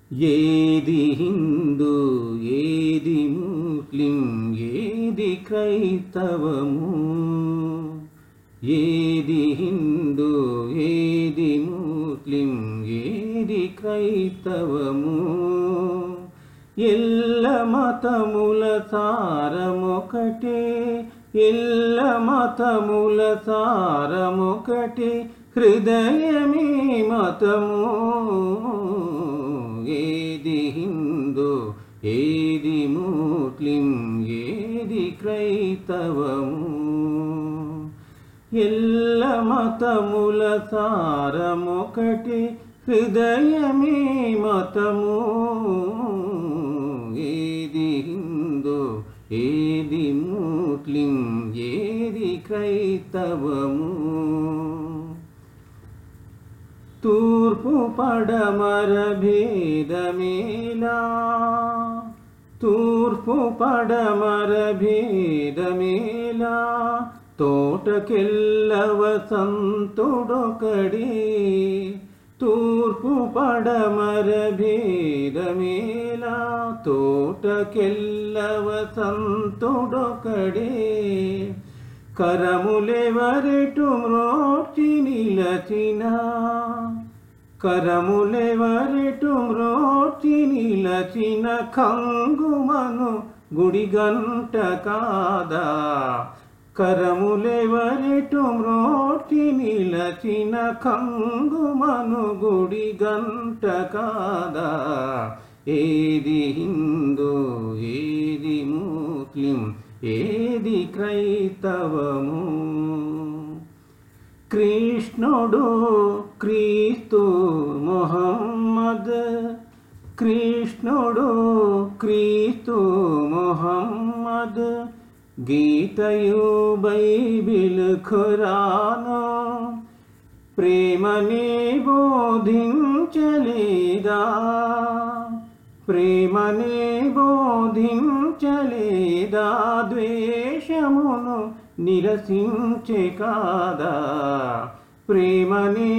ఏది హిందూ ఏది ముస్లిం ఏది క్రైస్తవము ఏది హిందూ ఏది ముస్లిం ఏది క్రైస్తవము ఎల్ల మతముల సారమొకటే ఎల్ల మతముల సారమొకటే హృదయమే మతము ఏది హిందూ ఏది ముస్లిం ఏది క్రైస్తవము ఎల్ల మతముల సారమొకటి హృదయమే మతము ఏది హిందూ ఏది ముస్లిం ఏది క్రైస్తవము తూర్పు పడమర భేదమేలా తూర్పు పడమర భేదమేలా తోటకెల్లవ సంతుడొకడే తూర్పు పడమర భేదమేలా తోటకెల్లవ సంతుడొకడే కరములెవరెటు మ్రోచి నిలచిన కరములెవరెటు మ్రోచి నిలచిన కంగుమను గుడి గంట కాదా కరములెవరెటు మ్రోచి నిలచిన కంగుమను గుడి గంట కాదా ఏది హిందూ ఏది ముస్లిం ఏది క్రైస్తవము కృష్ణుడు క్రీస్తు మొహమ్మద్ కృష్ణుడు క్రీస్తు మొహమ్మద్ గీతయు బైబిల్ ఖురాను ప్రేమని బోధించలేదా ప్రేమని బోధించలేదా ద్వేషమును నిరసించే కాదా ప్రేమని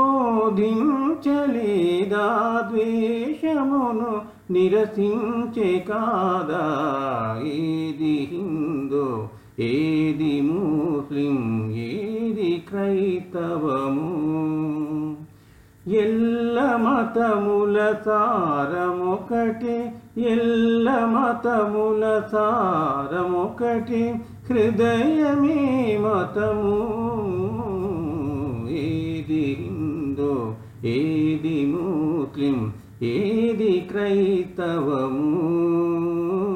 బోధించలేదా ద్వేషమును నిరసించే కాదా ఏది హిందూ ఏది ముస్లిం ఏది క్రైస్తవము ఎల్ల మతముల సారమొకటి ఎల్ల మతముల సారమొకటి హృదయమే మతము ఏది హిందూ ఏది ముస్లిం ఏది క్రైస్తవము